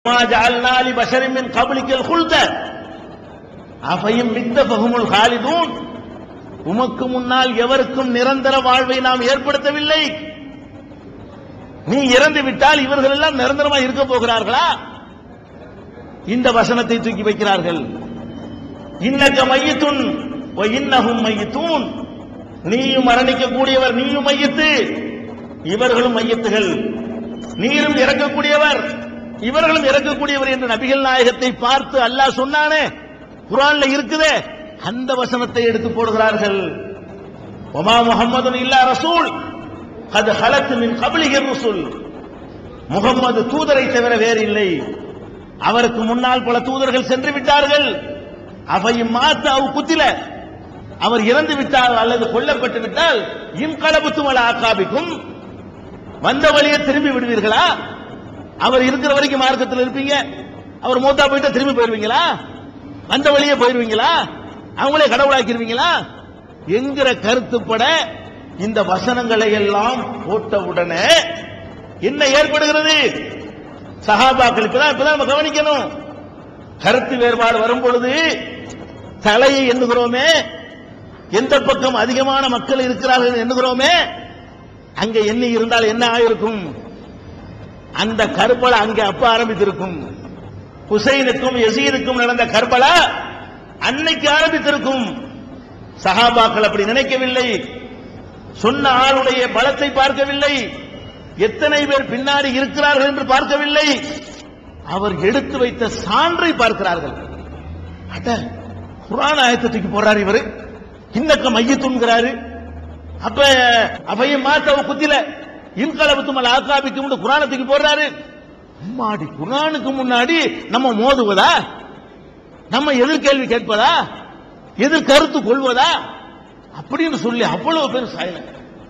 ما جعلنا لبشر من قبلك الخلد அஃபையும் மித்த பகுமுல் ஹாலிதூன் உமக்கு முன்னால் எவருக்கும் நிரந்தர வாழ்வை நாம் ஏற்படுத்தவில்லை நீ இறந்து விட்டால் இவர்கள் எல்லாம் நிரந்தரமா இருக்க போகிறார்களா இந்த வசனத்தை தூக்கி வைக்கிறார்கள் இன்னக்க மையத்துன் இன்னகும் மையத்தூன் நீயும் மரணிக்கக்கூடியவர் நீயும் மையத்து இவர்களும் மையத்துகள் நீரும் இறக்கக்கூடியவர் இவர்களும் இறக்கக்கூடியவர் என்று நபிகள் நாயகத்தை பார்த்து அல்லாஹ் சொன்னானே குரான்ல இருக்குதே அந்த வசனத்தை எடுத்து போடுகிறார்கள் ஒமா முகமது இல்லா ரசூல் அது ஹலத்து மின் கபலிகர் ரசூல் முகம்மது தூதரை தவிர வேறு இல்லை அவருக்கு முன்னால் பல தூதர்கள் சென்று விட்டார்கள் அவையும் மாத்து அவ் குத்தில அவர் இறந்து விட்டால் அல்லது கொல்லப்பட்டு விட்டால் இன்கலபுத்துமல ஆக்காபிக்கும் வந்த வழியே திரும்பி விடுவீர்களா அவர் இருக்கிற வரைக்கும் மார்க்கத்தில் இருப்பீங்க அவர் மூத்தா போயிட்டா திரும்பி போயிருவீங்களா வந்த வழியே போயிருவீங்களா அவங்களே கடவுளாக்கிருவீங்களா என்கிற கருத்துப்பட இந்த வசனங்களை எல்லாம் போட்ட உடனே என்ன ஏற்படுகிறது சகாபாக்கள் இப்பதான் இப்பதான் நம்ம கவனிக்கணும் கருத்து வேறுபாடு வரும் பொழுது தலையை எண்ணுகிறோமே எந்த பக்கம் அதிகமான மக்கள் இருக்கிறார்கள் என்று எண்ணுகிறோமே அங்க எண்ணி இருந்தால் என்ன ஆயிருக்கும் அந்த கருப்பலா அங்கே அப்ப ஆரம்பித்திருக்கும் ஹுசைனுக்கும் யசீருக்கும் நடந்த கர்பலா அன்னைக்கு ஆரம்பித்திருக்கும் சஹாபாக்கள் அப்படி நினைக்கவில்லை சொன்ன ஆளுடைய பலத்தை பார்க்கவில்லை எத்தனை பேர் பின்னாடி இருக்கிறார்கள் என்று பார்க்கவில்லை அவர் எடுத்து வைத்த சான்றை பார்க்கிறார்கள் அட குரான் ஆயத்தை தூக்கி போறாரு இவரு இன்னக்க மையத்துங்கிறாரு அப்ப அவையும் மாத்தவ குத்தில இன்கலபத்துமல் ஆக்காபிக்கும் குரானை தூக்கி போடுறாரு அம்மாடி குரானுக்கு முன்னாடி நம்ம மோதுவதா நம்ம எதிர்கேள்வி கேட்பதா எதிர் கருத்து கொள்வதா அப்படின்னு சொல்லி அவ்வளவு பேர் சாயலங்க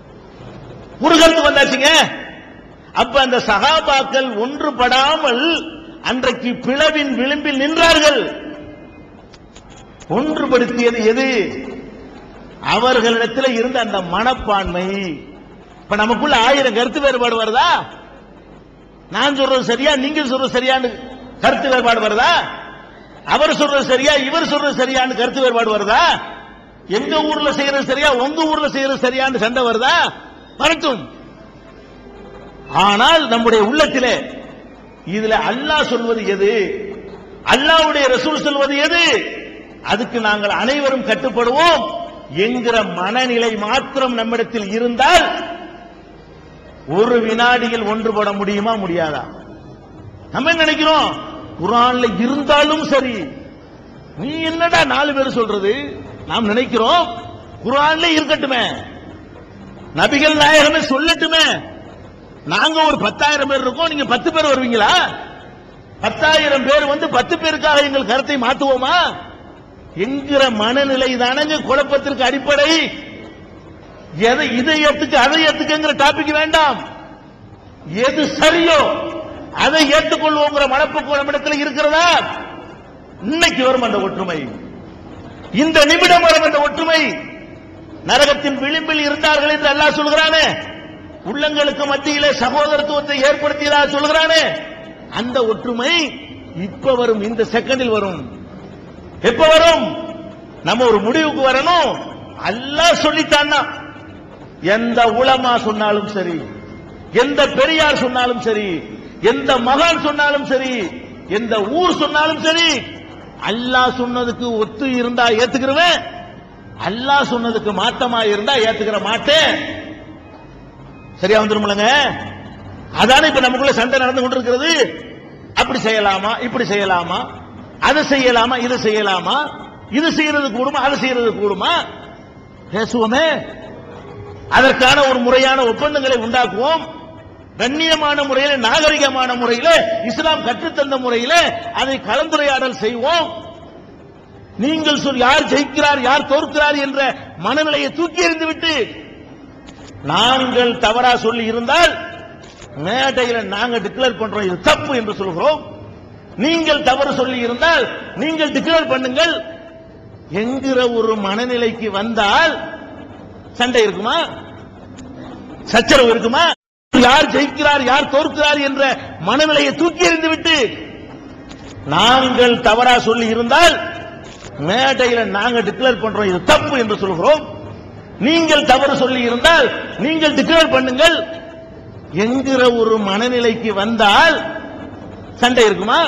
ஒரு கருத்து வந்தாச்சுங்க அப்ப அந்த சகாபாக்கள் ஒன்றுபடாமல் அன்றைக்கு பிளவின் விளிம்பில் நின்றார்கள் ஒன்றுபடுத்தியது எது அவர்களிடத்தில் இருந்த அந்த மனப்பான்மை இப்ப நமக்குள்ள ஆயிரம் கருத்து வேறுபாடு வருதா நான் சொல்றது சரியா நீங்க சொல்றது சரியான்னு கருத்து வேறுபாடு வருதா அவர் சொல்றது சரியா இவர் சொல்றது சரியான்னு கருத்து வேறுபாடு வருதா எங்க ஊர்ல செய்யறது சரியா உங்க ஊர்ல செய்யறது சரியான்னு சண்டை வருதா வரட்டும் ஆனால் நம்முடைய உள்ளத்திலே இதுல அல்லாஹ் சொல்வது எது அல்லாஹ்வுடைய ரசூல் சொல்வது எது அதுக்கு நாங்கள் அனைவரும் கட்டுப்படுவோம் என்கிற மனநிலை மாத்திரம் நம்மிடத்தில் இருந்தால் ஒரு வினாடியில் ஒன்றுபட முடியுமா முடியாதா நம்ம என்ன நினைக்கிறோம் குரான்ல இருந்தாலும் சரி நீ என்னடா நாலு பேர் சொல்றது நாம் நினைக்கிறோம் குரான்ல இருக்கட்டுமே நபிகள் நாயகமே சொல்லட்டுமே நாங்க ஒரு பத்தாயிரம் பேர் இருக்கோம் நீங்க பத்து பேர் வருவீங்களா பத்தாயிரம் பேர் வந்து பத்து பேருக்காக எங்கள் கருத்தை மாத்துவோமா என்கிற மனநிலை தானங்க குழப்பத்திற்கு அடிப்படை எதை இதை ஏத்துக்கு அதை ஏத்துக்குங்கிற டாபிக் வேண்டாம் எது சரியோ அதை ஏற்றுக்கொள்வோங்கிற மனப்போக்கு நம்மிடத்தில் இருக்கிறதா இன்னைக்கு வரும் அந்த ஒற்றுமை இந்த நிமிடம் வரும் அந்த ஒற்றுமை நரகத்தின் விளிம்பில் இருந்தார்கள் என்று அல்லாஹ் சொல்கிறானே உள்ளங்களுக்கு மத்தியிலே சகோதரத்துவத்தை ஏற்படுத்தியதா சொல்கிறானே அந்த ஒற்றுமை இப்ப வரும் இந்த செகண்டில் வரும் எப்ப வரும் நம்ம ஒரு முடிவுக்கு வரணும் அல்லாஹ் சொல்லிட்டான்னா எந்த உலமா சொன்னாலும் சரி எந்த பெரியார் சொன்னாலும் சரி எந்த மகான் சொன்னாலும் சரி எந்த ஊர் சொன்னாலும் சரி அல்லாஹ் சொன்னதுக்கு ஒத்து இருந்தா ஏத்துக்கிறவன் அல்லாஹ் சொன்னதுக்கு மாத்தமா இருந்தா ஏத்துக்கிற மாட்டேன் சரியா வந்துருமில்லங்க அதானே இப்ப நமக்குள்ள சண்டை நடந்து கொண்டிருக்கிறது அப்படி செய்யலாமா இப்படி செய்யலாமா அதை செய்யலாமா இதை செய்யலாமா இது செய்யறது கூடுமா அதை செய்யறது கூடுமா பேசுவோமே அதற்கான ஒரு முறையான ஒப்பந்தங்களை உண்டாக்குவோம் கண்ணியமான முறையில் நாகரிகமான முறையில் இஸ்லாம் கற்றுத்தந்த முறையில் அதை கலந்துரையாடல் செய்வோம் நீங்கள் சொல் யார் ஜெயிக்கிறார் யார் தோற்கிறார் என்ற மனநிலையை தூக்கி எறிந்து விட்டு நாங்கள் தவறா சொல்லி இருந்தால் மேடையில் நாங்கள் டிக்ளேர் பண்றோம் இது தப்பு என்று சொல்கிறோம் நீங்கள் தவறு சொல்லி இருந்தால் நீங்கள் டிக்ளேர் பண்ணுங்கள் என்கிற ஒரு மனநிலைக்கு வந்தால் சண்டை இருக்குமா சச்சரவு இருக்குமா யார் ஜெயிக்கிறார் யார் தோற்கிறார் என்ற மனநிலையை தூக்கி எறிந்து விட்டு நாங்கள் தவறா சொல்லி இருந்தால் மேடையில நாங்க டிக்ளேர் பண்றோம் இது தப்பு என்று சொல்கிறோம் நீங்கள் தவறு சொல்லி இருந்தால் நீங்கள் டிக்ளேர் பண்ணுங்கள் என்கிற ஒரு மனநிலைக்கு வந்தால் சண்டை இருக்குமா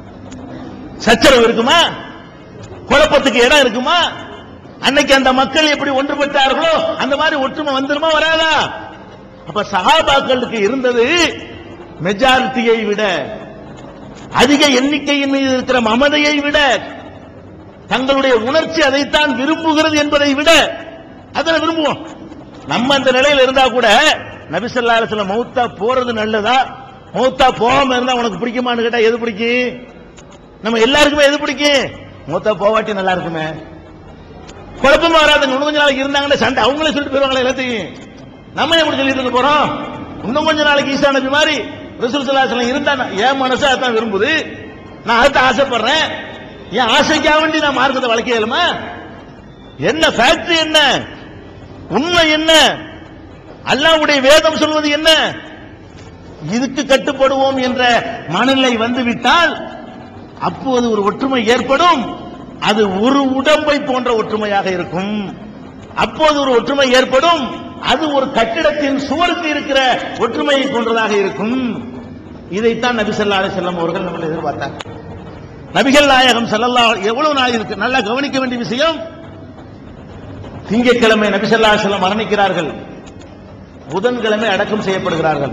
சச்சரவு இருக்குமா குழப்பத்துக்கு இடம் இருக்குமா அன்னைக்கு அந்த மக்கள் எப்படி ஒன்றுபட்டார்களோ அந்த மாதிரி ஒற்றுமை வந்துருமா வராதா அப்ப சகாபாக்களுக்கு இருந்தது மெஜாரிட்டியை விட அதிக எண்ணிக்கையின் மீது இருக்கிற மமதையை விட தங்களுடைய உணர்ச்சி அதைத்தான் விரும்புகிறது என்பதை விட அதனை விரும்புவோம் நம்ம அந்த நிலையில இருந்தா கூட நபிசல்லா அலிஸ்ல மௌத்தா போறது நல்லதா மௌத்தா போகாம இருந்தா உனக்கு பிடிக்குமான்னு கேட்டா எது பிடிக்கும் நம்ம எல்லாருக்குமே எது பிடிக்கும் மௌத்தா போவாட்டி நல்லா இருக்குமே குழப்பமா வராதுங்க இன்னும் கொஞ்ச நாளைக்கு இருந்தாங்கன்னா சண்டை அவங்களே சொல்லிட்டு போயிருவாங்களே எல்லாத்தையும் நம்ம எப்படி சொல்லிட்டு இருக்க போறோம் இன்னும் கொஞ்ச நாளைக்கு ஈசா நபி மாதிரி ரசூல் சல்லாஹ் இருந்தா நான் என் மனசு அதான் விரும்புது நான் அதுதான் ஆசைப்படுறேன் என் ஆசைக்காக வேண்டி நான் மார்க்கத்தை வளர்க்க இயலுமா என்ன ஃபேக்டரி என்ன உண்மை என்ன அல்லாஹ்வுடைய வேதம் சொல்வது என்ன இதுக்கு கட்டுப்படுவோம் என்ற மனநிலை வந்துவிட்டால் அப்போது ஒரு ஒற்றுமை ஏற்படும் அது ஒரு உடம்பை போன்ற ஒற்றுமையாக இருக்கும் அப்போது ஒரு ஒற்றுமை ஏற்படும் அது ஒரு கட்டிடத்தின் சுவருக்கு இருக்கிற ஒற்றுமையை போன்றதாக இருக்கும் இதைத்தான் நபி ஸல்லல்லாஹு அலைஹி வஸல்லம் அவர்கள் நம்ம எதிர்பார்த்தாங்க நபிகள் நாயகம் ஸல்லல்லாஹு எவ்வளவு நாள் இருக்கு நல்லா கவனிக்க வேண்டிய விஷயம் திங்கட்கிழமை நபி ஸல்லல்லாஹு அலைஹி வஸல்லம் மரணிக்கிறார்கள் புதன்கிழமை அடக்கம் செய்யப்படுகிறார்கள்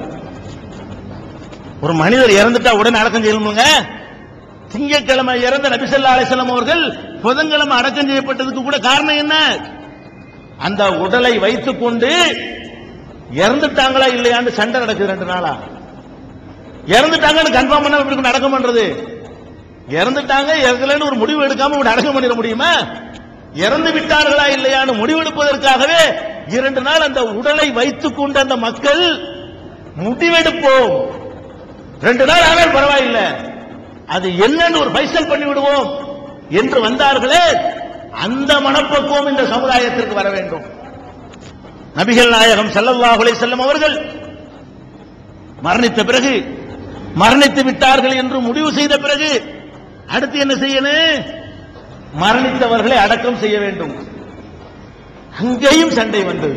ஒரு மனிதர் இறந்துட்டா உடனே அடக்கம் செய்யணுங்க திங்கட்கிழமை இறந்த நபி ஸல்லல்லாஹு அலைஹி வஸல்லம் அவர்கள் புதன்கிழமை அடக்கம் செய்யப்பட்டதுக்கு கூட காரணம் என்ன அந்த உடலை வைத்துக் கொண்டு இறந்துட்டாங்களா இல்லையான்னு சண்டை நடக்குது ரெண்டு நாளா இறந்துட்டாங்கன்னு கன்ஃபார்ம் பண்ண எப்படி அடக்கம் பண்றது இறந்துட்டாங்க இறக்கலன்னு ஒரு முடிவு எடுக்காம இப்படி அடக்கம் பண்ணிட முடியுமா இறந்து விட்டார்களா இல்லையான்னு முடிவெடுப்பதற்காகவே இரண்டு நாள் அந்த உடலை வைத்துக் கொண்ட அந்த மக்கள் முடிவெடுப்போம் ரெண்டு நாள் ஆனால் பரவாயில்லை அது என்னன்னு ஒரு பைசல் பண்ணி விடுவோம் என்று வந்தார்களே அந்த மனப்பக்குவம் இந்த சமுதாயத்திற்கு வர வேண்டும் நபிகள் நாயகம் ஸல்லல்லாஹு அலைஹி வஸல்லம் அவர்கள் மரணித்த பிறகு மரணித்து விட்டார்கள் என்று முடிவு செய்த பிறகு அடுத்து என்ன செய்யணும் மரணித்தவர்களை அடக்கம் செய்ய வேண்டும் அங்கேயும் சண்டை வந்தது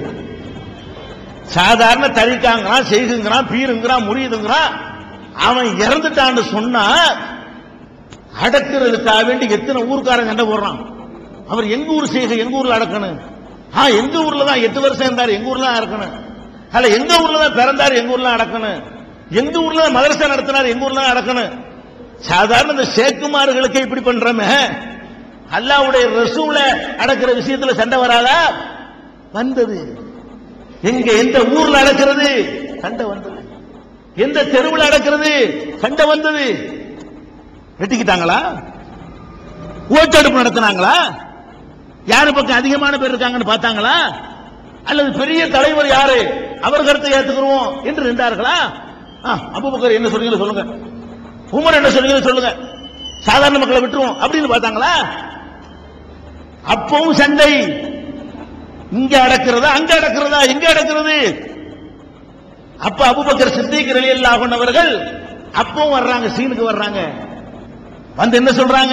சாதாரண தறிக்காங்கிறான் செய்குங்கிறான் பீருங்கிறான் முறியுதுங்கிறான் அவன் இறந்துட்டான்னு சொன்னா அடக்கிறதுக்காக வேண்டி எத்தனை ஊர்க்காரன் சண்டை போடுறான் அவர் எங்க ஊர் செய்க எங்க ஊர்ல அடக்கணும் ஆ எங்க ஊர்ல தான் எட்டு வருஷம் இருந்தார் எங்க ஊர்ல தான் அடக்கணும் அல்ல எங்க ஊர்ல தான் பிறந்தார் எங்க ஊர்ல தான் அடக்கணும் எங்க ஊர்ல தான் மதரசா நடத்தினார் எங்க ஊர்ல தான் அடக்கணும் சாதாரண இந்த சேக்குமார்களுக்கு இப்படி பண்றோமே அல்லாவுடைய ரசூல அடக்கிற விஷயத்துல சண்டை வராதா வந்தது எங்க எந்த ஊர்ல அடக்கிறது சண்டை வந்தது எந்த தெருவில் அடக்கிறது சண்டை வந்தது வெட்டிக்கிட்டாங்களா ஓட்டெடுப்பு நடத்தினாங்களா யாரு பக்கம் அதிகமான பேர் இருக்காங்கன்னு பார்த்தாங்களா அல்லது பெரிய தலைவர் யாரு அவர் கருத்தை ஏத்துக்கிறோம் என்று நின்றார்களா அபுபக்கர் என்ன சொன்னீங்க சொல்லுங்க உமர் என்ன சொன்னீங்க சொல்லுங்க சாதாரண மக்களை விட்டுருவோம் அப்படின்னு பார்த்தாங்களா அப்பவும் சண்டை இங்க அடக்கிறதா அங்க அடக்கிறதா எங்க அடக்கிறது அப்ப அபுபக்கர் சித்திக் ரலியல்லாஹு அன்ஹு அவர்கள் அப்பவும் வர்றாங்க சீனுக்கு வர்றாங்க வந்து என்ன சொல்றாங்க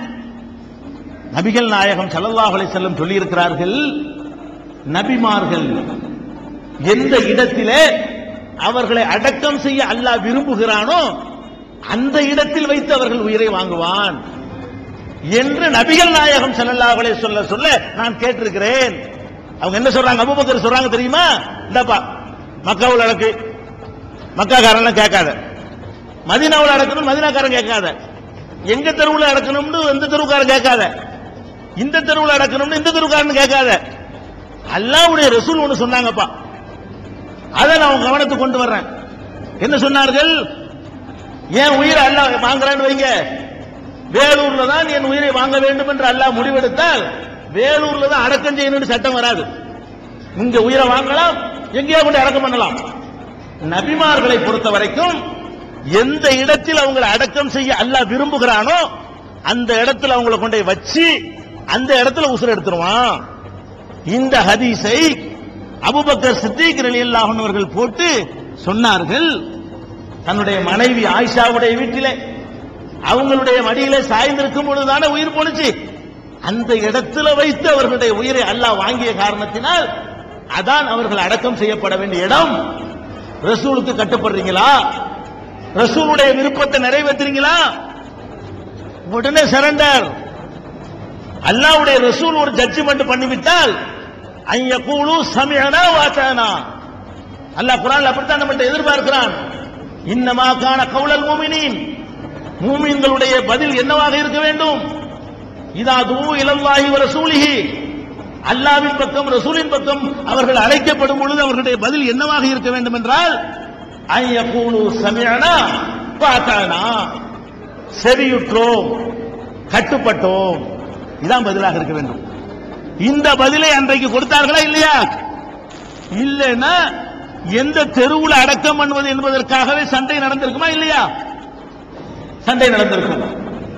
நபிகள் நாயகம் ஸல்லல்லாஹு அலைஹி வஸல்லம் சொல்லி இருக்கிறார்கள் நபிமார்கள் எந்த இடத்திலே அவர்களை அடக்கம் செய்ய அல்லாஹ் விரும்புகிறானோ அந்த இடத்தில் வைத்து அவர்கள் உயிரை வாங்குவான் என்று நபிகள் நாயகம் ஸல்லல்லாஹு அலைஹி சொல்ல சொல்ல நான் கேட்டிருக்கிறேன் அவங்க என்ன சொல்றாங்க அபூபக்கர் சொல்றாங்க தெரியுமா இந்தப்பா மக்காவுல அடக்கு மக்காக்காரன் கேட்காத மதீனாவுல அடக்கணும் மதீனாக்காரன் கேட்காத எங்க தெருவுல அடக்கணும்னு எந்த தெருவுக்காரன் கேட்காத இந்த தெருவுல அடக்கணும்னு இந்த தெருவுக்காரன் கேட்காத அல்லாவுடைய ரசூல் ஒண்ணு சொன்னாங்கப்பா அதை நான் உங்க கவனத்துக்கு கொண்டு வர்றேன் என்ன சொன்னார்கள் என் உயிரை அல்லாஹ் வாங்குறான்னு வைங்க வேலூர்ல தான் என் உயிரை வாங்க வேண்டும் என்று அல்லாஹ் முடிவெடுத்தால் வேலூர்ல தான் அடக்கம் செய்யணும்னு சட்டம் வராது இங்க உயிரை வாங்கலாம் எங்கேயா கொண்டு அடக்கம் பண்ணலாம் நபிமார்களை பொறுத்த வரைக்கும் எந்த இடத்தில் அவங்களை அடக்கம் செய்ய அல்லாஹ் விரும்புகிறானோ அந்த இடத்துல அவங்களை கொண்டு போய் வச்சு அந்த இடத்துல உசுர் எடுத்துருவான் இந்த ஹதீஸை அபுபக்கர் சித்திக் ரலியல்லாஹு அன்ஹு அவர்கள் போட்டு சொன்னார்கள் தன்னுடைய மனைவி ஆயிஷாவுடைய வீட்டிலே அவங்களுடைய மடியில சாய்ந்திருக்கும் பொழுதுதானே உயிர் போனுச்சு அந்த இடத்துல வைத்து அவர்களுடைய உயிரை அல்லாஹ் வாங்கிய காரணத்தினால் அதான் அவர்கள் அடக்கம் செய்யப்பட வேண்டிய இடம் ரசூலுக்கு கட்டுப்படுறீங்களா ரசூலுடைய விருப்பத்தை நிறைவேற்றுறீங்களா உடனே சரண்டர் அல்லாவுடைய ரசூல் ஒரு ஜட்ஜ்மெண்ட் பண்ணிவிட்டால் ஐய கூழு சமயனா வாச்சானா அல்லாஹ் குரான் அப்படித்தான் நம்மகிட்ட எதிர்பார்க்கிறான் இன்னமா காண கவுளல் மூமினின் மூமின்களுடைய பதில் என்னவாக இருக்க வேண்டும் இதா தூ இளவாகி வர சூலிகி அல்லாவின் பக்கம் ரசூலின் பக்கம் அவர்கள் அழைக்கப்படும் பொழுது அவர்களுடைய பதில் என்னவாக இருக்க வேண்டும் என்றால் ஐய கூழு சமயனா பார்த்தானா செவியுற்றோம் கட்டுப்பட்டோம் இதான் பதிலாக இருக்க வேண்டும் இந்த பதிலை அன்றைக்கு கொடுத்தார்களா இல்லையா இல்லைன்னா எந்த தெருவுல அடக்கம் பண்ணுவது என்பதற்காகவே சண்டை நடந்திருக்குமா இல்லையா சண்டை நடந்திருக்கும்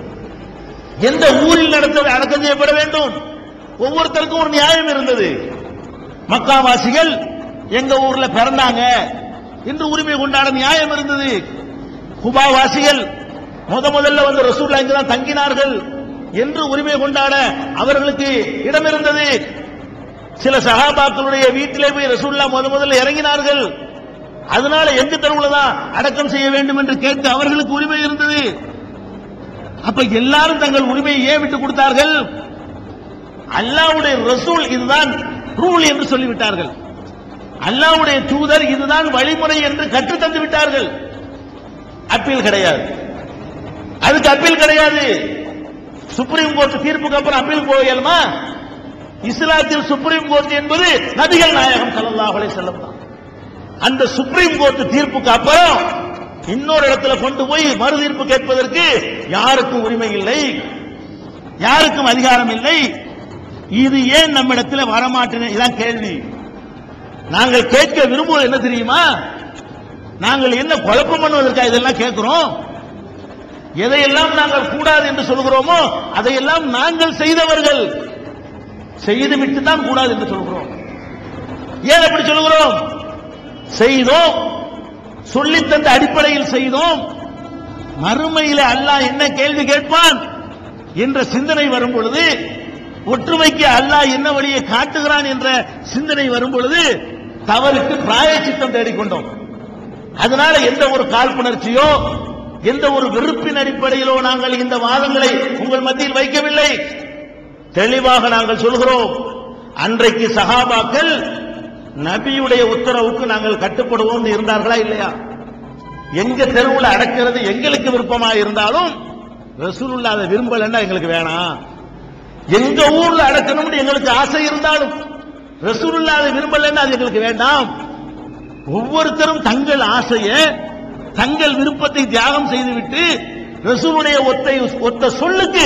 எந்த ஊரில் நடத்த அடக்கம் செய்யப்பட வேண்டும் ஒவ்வொருத்தருக்கும் ஒரு நியாயம் இருந்தது மக்காவாசிகள் எங்க ஊர்ல பிறந்தாங்க என்று உரிமை கொண்டாட நியாயம் இருந்தது குபாவாசிகள் முத முதல்ல வந்து ரசூல்லா இங்குதான் தங்கினார்கள் என்று உரிமை கொண்டாட அவர்களுக்கு இடம் இருந்தது சில சகாபாக்களுடைய வீட்டிலே போய் ரசூல்லா முத முதல்ல இறங்கினார்கள் அதனால எங்க தெருவுல தான் அடக்கம் செய்ய வேண்டும் என்று கேட்க அவர்களுக்கு உரிமை இருந்தது அப்ப எல்லாரும் தங்கள் உரிமையை ஏன் விட்டு கொடுத்தார்கள் அல்லாவுடைய ரசூல் இதுதான் ரூல் என்று சொல்லிவிட்டார்கள் அல்லாவுடைய தூதர் இதுதான் வழிமுறை என்று கற்றுத் தந்து விட்டார்கள் அப்பீல் கிடையாது அதுக்கு அப்பீல் கிடையாது சுப்ரீம் கோர்ட் தீர்ப்புக்கு அப்புறம் அப்பீல் போகலுமா இஸ்லாத்தில் சுப்ரீம் கோர்ட் என்பது நபிகள் நாயகம் ஸல்லல்லாஹு அலைஹி வஸல்லம் தான் அந்த சுப்ரீம் கோர்ட் தீர்ப்புக்கு அப்புறம் இன்னொரு இடத்துல கொண்டு போய் மறு தீர்ப்பு கேட்பதற்கு யாருக்கும் உரிமை இல்லை யாருக்கும் அதிகாரம் இல்லை இது ஏன் நம்ம இடத்துல வரமாட்டேன்னு இதான் கேள்வி நாங்கள் கேட்க விரும்புவது என்ன தெரியுமா நாங்கள் என்ன குழப்பம் பண்ணுவதற்கா இதெல்லாம் கேட்கிறோம் எதையெல்லாம் நாங்கள் கூடாது என்று சொல்கிறோமோ அதையெல்லாம் நாங்கள் செய்தவர்கள் செய்துவிட்டு தான் கூடாது என்று சொல்கிறோம் ஏன் அப்படி சொல்கிறோம் செய்தோம் சொல்லித் தந்த அடிப்படையில் செய்தோம் மறுமையில அல்லாஹ் என்ன கேள்வி கேட்பான் என்ற சிந்தனை வரும் பொழுது ஒற்றுமைக்கு அல்லாஹ் என்ன வழியை காட்டுகிறான் என்ற சிந்தனை வரும் பொழுது தவறுக்கு பிராயச்சித்தம் தேடிக்கொண்டோம் அதனால எந்த ஒரு காழ்ப்புணர்ச்சியோ எந்த ஒரு வெறுப்பின் அடிப்படையிலோ நாங்கள் இந்த வாதங்களை உங்கள் மத்தியில் வைக்கவில்லை தெளிவாக நாங்கள் சொல்கிறோம் அன்றைக்கு சகாபாக்கள் நபியுடைய உத்தரவுக்கு நாங்கள் கட்டுப்படுவோம் இருந்தார்களா இல்லையா எங்க தெருவுல அடக்கிறது எங்களுக்கு விருப்பமா இருந்தாலும் ரசூலுல்லாஹ் அதை விரும்பலன்னா எங்களுக்கு வேணாம் எங்க ஊர்ல அடக்கணும்னு எங்களுக்கு ஆசை இருந்தாலும் ரசூலுல்லாஹ் அதை விரும்பலன்னா அது எங்களுக்கு வேண்டாம் ஒவ்வொருத்தரும் தங்கள் ஆசையை தங்கள் விருப்பத்தை தியாகம் செய்துவிட்டு ரசூலுடைய ஒத்தை ஒத்த சொல்லுக்கு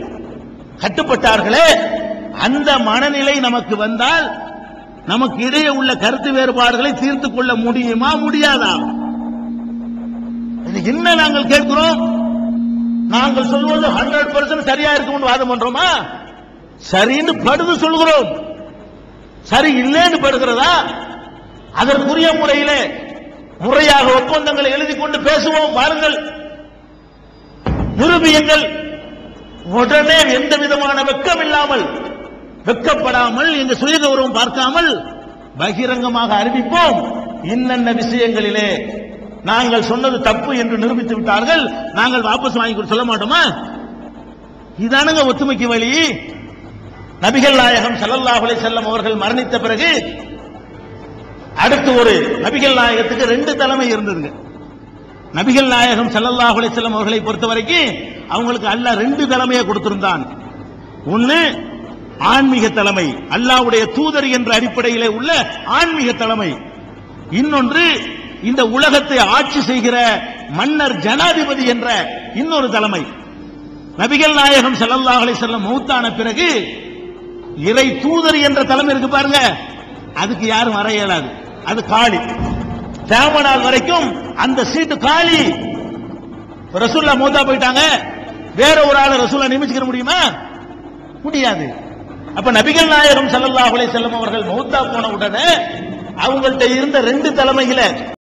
கட்டுப்பட்டார்களே அந்த மனநிலை நமக்கு வந்தால் நமக்கு இடையே உள்ள கருத்து வேறுபாடுகளை தீர்த்து கொள்ள முடியுமா முடியாதா இது என்ன நாங்கள் கேட்கிறோம் நாங்கள் சொல்வது ஹண்ட்ரட் பர்சன்ட் சரியா இருக்கும்னு வாதம் பண்றோமா சரின்னு படுது சொல்கிறோம் சரி இல்லைன்னு படுகிறதா அதற்குரிய முறையிலே முறையாக ஒப்பந்தங்களை எழுதி கொண்டு பேசுவோம் வாருங்கள் நிரூபியுங்கள் உடனே எந்த விதமான வெக்கம் இல்லாமல் வெக்கப்படாமல் எங்க சுய கௌரவம் பார்க்காமல் பகிரங்கமாக அறிவிப்போம் இன்னென்ன விஷயங்களிலே நாங்கள் சொன்னது தப்பு என்று நிரூபித்து விட்டார்கள் நாங்கள் வாபஸ் வாங்கி கொடு- சொல்ல மாட்டோமா இதானுங்க ஒத்துமைக்கு வழி நபிகள் நாயகம் ஸல்லல்லாஹு அலைஹி வஸல்லம் அவர்கள் மரணித்த பிறகு அடுத்து ஒரு நபிகள் நாயகத்துக்கு ரெண்டு தலைமை இருந்ததுங்க நபிகள் நாயகம் ஸல்லல்லாஹு அலைஹி வஸல்லம் அவர்களை பொறுத்த வரைக்கும் அவங்களுக்கு அல்லாஹ் ரெண்டு தலைமையை கொடுத்திருந்தான் ஒன்னு ஆன்மீக தலைமை அல்லாஹ்வுடைய தூதர் என்ற அடிப்படையிலே உள்ள ஆன்மீக தலைமை இன்னொன்று இந்த உலகத்தை ஆட்சி செய்கிற மன்னர் ஜனாதிபதி என்ற இன்னொரு தலைமை நபிகள் நாயகம் ஸல்லல்லாஹு அலைஹி வஸல்லம் மௌத்தான பிறகு இறை தூதர் என்ற தலைமை இருக்கு பாருங்க அதுக்கு யாரும் வர இயலாது அது காலி தேவ நாள் வரைக்கும் அந்த சீட்டு காலி ரசூல்லா மூத்தா போயிட்டாங்க வேற ஒரு ஆளை ரசூல்லா நியமிச்சுக்கிற முடியுமா முடியாது அப்ப நபிகள் நாயகம் ஸல்லல்லாஹு அலைஹி வஸல்லம் அவர்கள் மௌத்தா போன உடனே அவங்கள்ட்ட இருந்த ரெண்டு தலைமைகளை